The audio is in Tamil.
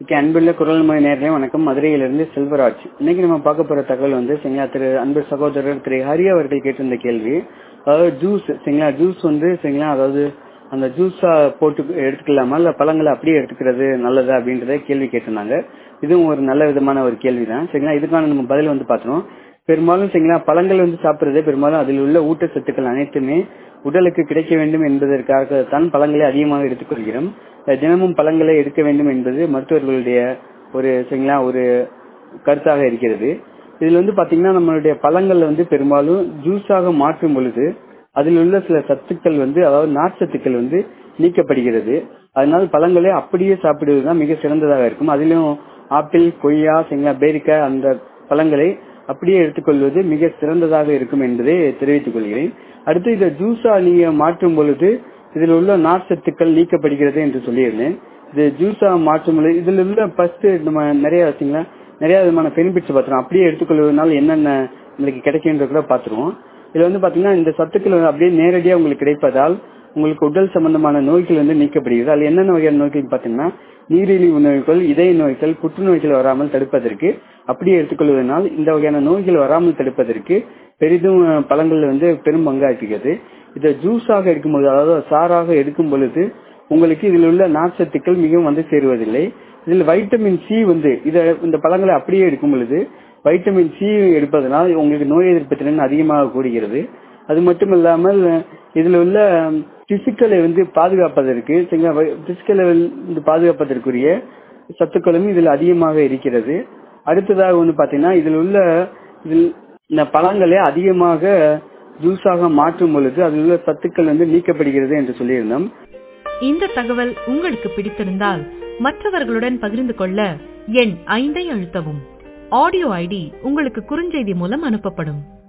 ஓகே அன்புள்ள குரல் மொழி நேரலே வணக்கம் மதுரையிலிருந்து செல்வராஜ் இன்னைக்கு நம்ம பார்க்க போற தகவல் வந்து சரிங்களா திரு அன்பு சகோதரர் திரு ஹரி அவர்கள் கேட்டிருந்த கேள்வி அதாவது ஜூஸ் சரிங்களா ஜூஸ் வந்து சரிங்களா அதாவது அந்த ஜூஸா போட்டு எடுத்துக்கலாமா இல்ல பழங்களை அப்படியே எடுத்துக்கிறது நல்லதா அப்படின்றத கேள்வி கேட்டிருந்தாங்க இதுவும் ஒரு நல்ல விதமான ஒரு கேள்வி தான் சரிங்களா இதுக்கான நம்ம பதில் வந்து பார்த்தோம் பெரும்பாலும் சரிங்களா பழங்கள் வந்து சாப்பிடுறது பெரும்பாலும் அதில் உள்ள ஊட்டச்சத்துக்கள் அனைத்துமே உடலுக்கு கிடைக்க வேண்டும் என்பதற்காக தான் பழங்களை அதிகமாக எடுத்துக்கொள்கிறோம் தினமும் பழங்களை எடுக்க வேண்டும் என்பது மருத்துவர்களுடைய ஒரு சரிங்களா ஒரு கருத்தாக இருக்கிறது இதுல வந்து பாத்தீங்கன்னா நம்மளுடைய பழங்கள்ல வந்து பெரும்பாலும் ஜூஸாக மாற்றும் பொழுது அதில் உள்ள சில சத்துக்கள் வந்து அதாவது நார்ச்சத்துக்கள் வந்து நீக்கப்படுகிறது அதனால பழங்களை அப்படியே சாப்பிடுவதுதான் மிக சிறந்ததாக இருக்கும் அதிலும் ஆப்பிள் கொய்யா சரிங்களா பேரிக்காய் அந்த பழங்களை அப்படியே எடுத்துக்கொள்வது மிக சிறந்ததாக இருக்கும் என்பதை தெரிவித்துக் கொள்கிறேன் அடுத்து இதை ஜூஸா நீங்க மாற்றும் பொழுது இதில் உள்ள நார்ச்சத்துக்கள் நீக்கப்படுகிறது என்று சொல்லியிருந்தேன் இது ஜூஸா மாற்றும் பொழுது இதுல உள்ள ஃபர்ஸ்ட் நம்ம நிறைய வச்சுங்களா நிறைய விதமான பெனிஃபிட்ஸ் பார்த்துருவோம் அப்படியே எடுத்துக்கொள்வதனால என்னென்ன உங்களுக்கு கிடைக்கின்ற கூட பார்த்துருவோம் இதுல வந்து பாத்தீங்கன்னா இந்த சத்துக்கள் வந்து அப்படியே நேரடியாக உங்களுக்கு கிடைப்பதால் உங்களுக்கு உடல் சம்பந்தமான நோய்கள் வந்து நீக்கப்படுகிறது அது என்னென்ன வகையான நோய்கள் பாத்தீங்கன்னா நீரிழிவு நோய்கள் இதய நோய்கள் புற்றுநோய்கள் வராமல் தடுப்பதற்கு அப்படியே எடுத்துக்கொள்வதனால் இந்த வகையான நோய்கள் வராமல் தடுப்பதற்கு பெரிதும் பழங்கள் வந்து பெரும் பங்காற்றுகிறது இதை ஜூஸாக எடுக்கும்போது அதாவது சாராக எடுக்கும் பொழுது உங்களுக்கு இதில் உள்ள நார்ச்சத்துக்கள் மிகவும் வந்து சேருவதில்லை இதில் வைட்டமின் சி வந்து இதை இந்த பழங்களை அப்படியே எடுக்கும் பொழுது வைட்டமின் சி எடுப்பதனால் உங்களுக்கு நோய் எதிர்ப்பு திறன் அதிகமாக கூடுகிறது அது மட்டும் இல்லாமல் இதுல உள்ள பிசிக்கலை வந்து பாதுகாப்பதற்கு பிசிக்கலை வந்து பாதுகாப்பதற்குரிய சத்துக்களும் இதில் அதிகமாக இருக்கிறது அடுத்ததாக வந்து பாத்தீங்கன்னா இதில் உள்ள இதில் இந்த பழங்களை அதிகமாக ஜூஸாக மாற்றும் பொழுது அதில் உள்ள சத்துக்கள் வந்து நீக்கப்படுகிறது என்று சொல்லியிருந்தோம் இந்த தகவல் உங்களுக்கு பிடித்திருந்தால் மற்றவர்களுடன் பகிர்ந்து கொள்ள எண் ஐந்தை அழுத்தவும் ஆடியோ ஐடி உங்களுக்கு குறுஞ்செய்தி மூலம் அனுப்பப்படும்